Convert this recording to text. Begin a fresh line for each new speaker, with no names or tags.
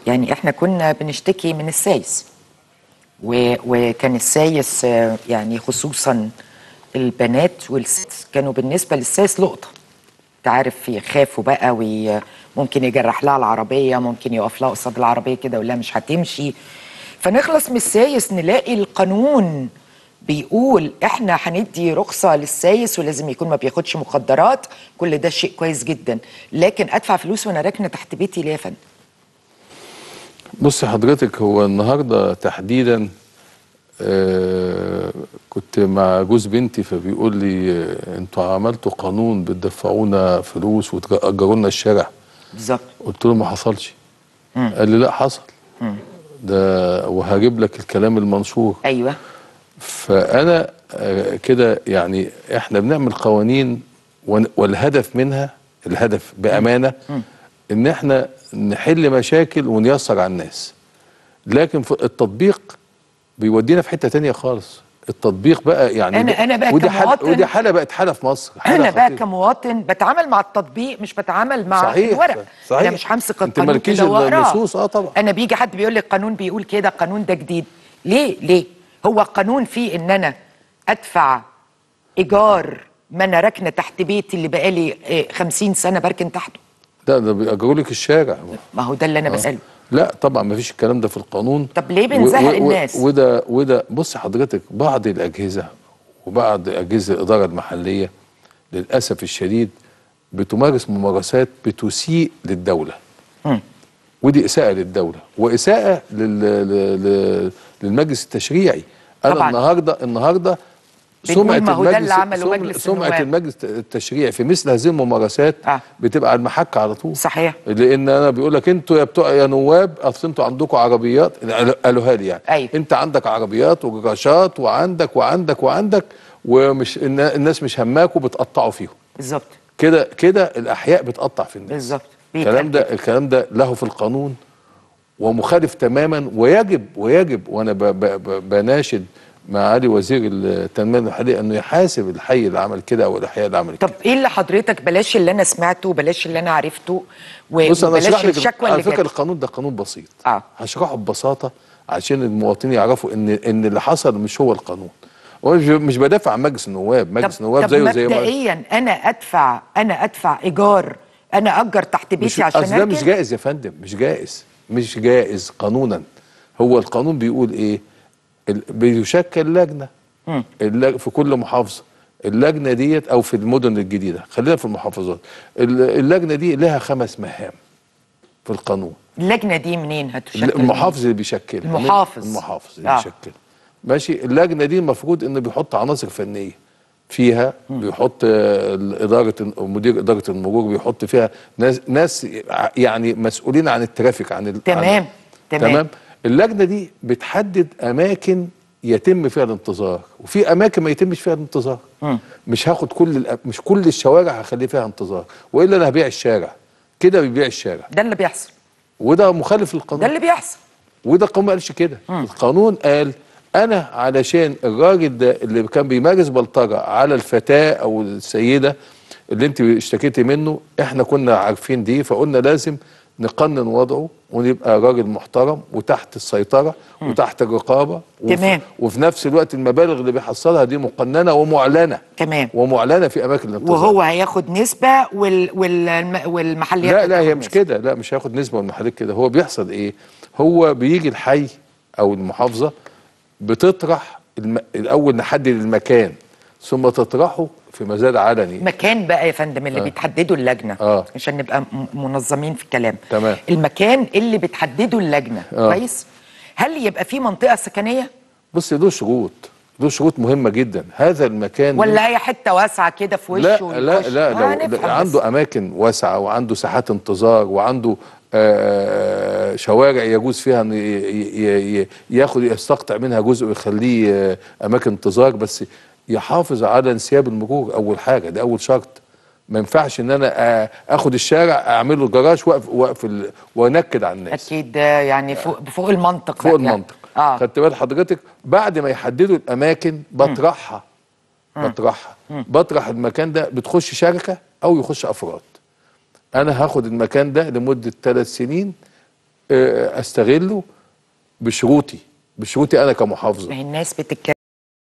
يعني احنا كنا بنشتكي من السايس و... وكان السايس آه، يعني خصوصا البنات والست كانوا بالنسبه للسايس لقطه انت عارف يخافوا بقى وممكن يجرح لها العربيه ممكن يقف لها قصاد العربيه كده ولا مش هتمشي فنخلص من السايس نلاقي القانون بيقول احنا هندي رخصه للسايس ولازم يكون ما بياخدش مخدرات كل ده شيء كويس جدا لكن ادفع فلوس وانا راكنه تحت بيتي ليه يا فندم
بص حضرتك هو النهارده تحديدا آه كنت مع جوز بنتي فبيقول لي آه، انتوا عملتوا قانون بتدفعونا فلوس وتأجروا لنا الشارع
بالظبط
قلت له ما حصلش قال لي لا حصل ده وهجيب لك الكلام المنشور
ايوه
فانا آه، كده يعني احنا بنعمل قوانين ون- والهدف منها الهدف بامانه ان احنا نحل مشاكل ونيسر على الناس لكن في التطبيق بيودينا في حته تانية خالص التطبيق بقى يعني
أنا- أنا بقى
ودي حالة
كمواطن-
ودي حاله بقت حاله في مصر حالة
انا بقى
خطيرة.
كمواطن بتعامل مع التطبيق مش بتعامل مع
صحيح،
الورق
صحيح.
انا مش همسك
أنت
القانون
مالكيش
كده واقراه
النصوص، آه طبعا.
انا بيجي حد بيقول لي القانون بيقول كده القانون ده جديد ليه ليه هو قانون فيه ان انا ادفع ايجار ما انا راكنه تحت بيتي اللي بقالي آه، 50 سنه بركن تحته
لا ده بيأجروا لك الشارع
ما هو ده اللي انا بساله
لا طبعا ما فيش الكلام ده في القانون
طب ليه بنزهق
و- و-
الناس؟
وده وده بص حضرتك بعض الاجهزه وبعض اجهزه الاداره المحليه للاسف الشديد بتمارس ممارسات بتسيء للدوله
مم.
ودي اساءه للدوله واساءه لل... لل... للمجلس التشريعي انا
طبعاً.
النهارده النهارده
بنقول ما هو ده اللي عمله
سم-
مجلس
سمعه
النواب.
المجلس التشريعي في مثل هذه الممارسات
آه.
بتبقى على المحك على طول
صحيح
لان انا بيقول لك انتوا يا بتوع يا نواب اصل انتوا عندكم عربيات قالوها لي يعني
أيوة.
انت عندك عربيات وجراشات وعندك وعندك وعندك ومش النا- الناس مش هماك وبتقطعوا فيهم
بالظبط
كده كده الاحياء بتقطع في الناس
بالظبط
الكلام ده الكلام ده له في القانون ومخالف تماما ويجب ويجب وانا ب ب ب بناشد معالي وزير التنميه المحليه انه يحاسب الحي اللي عمل كده او الاحياء اللي عمل كده
طب ايه اللي حضرتك بلاش اللي انا سمعته بلاش اللي انا عرفته و-
بص انا
وبلاش
هشرح لك
الشكوى
على
اللي
فكره
جت
القانون ده قانون بسيط
اه
هشرحه ببساطه عشان المواطنين يعرفوا ان ان اللي حصل مش هو القانون ومش مش بدافع عن مجلس النواب مجلس النواب
طب
زيه زي ما
مبدئيا انا ادفع انا ادفع ايجار انا اجر تحت
مش
بيتي عشان
اصل ده مش
أركن؟
جائز يا فندم مش جائز مش جائز قانونا هو القانون بيقول ايه ال- بيشكل لجنه
مم.
اللج- في كل محافظه اللجنه ديت او في المدن الجديده خلينا في المحافظات ال- اللجنه دي لها خمس مهام في القانون
اللجنه دي منين هتشكل
المحافظ اللي بيشكلها
المحافظ.
المحافظ اللي
آه.
بيشكلها ماشي اللجنه دي المفروض انه بيحط عناصر فنيه فيها بيحط آه، اداره مدير اداره المرور بيحط فيها ناس ناس يعني مسؤولين عن الترافيك عن ال-
تمام
عن
تمام,
تمام اللجنه دي بتحدد اماكن يتم فيها الانتظار وفي اماكن ما يتمش فيها الانتظار
مم.
مش هاخد كل الأ- مش كل الشوارع هخلي فيها انتظار والا انا هبيع الشارع كده بيبيع الشارع
ده اللي بيحصل
وده مخالف للقانون
ده اللي بيحصل
وده القانون ما قالش كده القانون قال انا علشان الراجل ده اللي كان بيمارس بلطجه على الفتاه او السيده اللي انت اشتكيتي منه احنا كنا عارفين دي فقلنا لازم نقنن وضعه ونبقى راجل محترم وتحت السيطره وتحت الرقابه وفي
تمام.
وفي نفس الوقت المبالغ اللي بيحصلها دي مقننه ومعلنه
تمام
ومعلنه في اماكن الانتظار
وهو هياخد نسبه وال وال والمحليات
لا لا هي
هتاخد
مش
نسبة.
كده لا مش هياخد نسبه من المحلات كده هو بيحصل ايه هو بيجي الحي او المحافظه بتطرح الم... الاول نحدد المكان ثم تطرحه في مزاد علني
مكان بقى يا فندم اللي
آه.
بتحدده اللجنه
آه.
عشان نبقى م- منظمين في الكلام
تمام.
المكان اللي بتحدده اللجنه
آه.
كويس هل يبقى في منطقه سكنيه
بص له شروط له شروط مهمه جدا هذا المكان
ولا هي حته واسعه كده في وشه
لا لا
ويخش؟
لا,
آه،
لو
نفهم
لا
بس.
عنده اماكن واسعه وعنده ساحات انتظار وعنده آه، شوارع يجوز فيها ان ي- ي- ي- ياخد يستقطع منها جزء ويخليه آه، اماكن انتظار بس يحافظ على انسياب المرور اول حاجه ده اول شرط ما ينفعش ان انا آه، اخد الشارع اعمل له جراج واقف واقف ال- وانكد على الناس
اكيد ده يعني فوق فوق المنطق
فوق
بقى يعني.
المنطق
اه
خدت بال حضرتك بعد ما يحددوا الاماكن بطرحها بطرحها بطرح المكان ده بتخش شركه او يخش افراد انا هاخد المكان ده لمده ثلاث سنين آه، استغله بشروطي بشروطي انا كمحافظه
ما هي الناس بتتكلم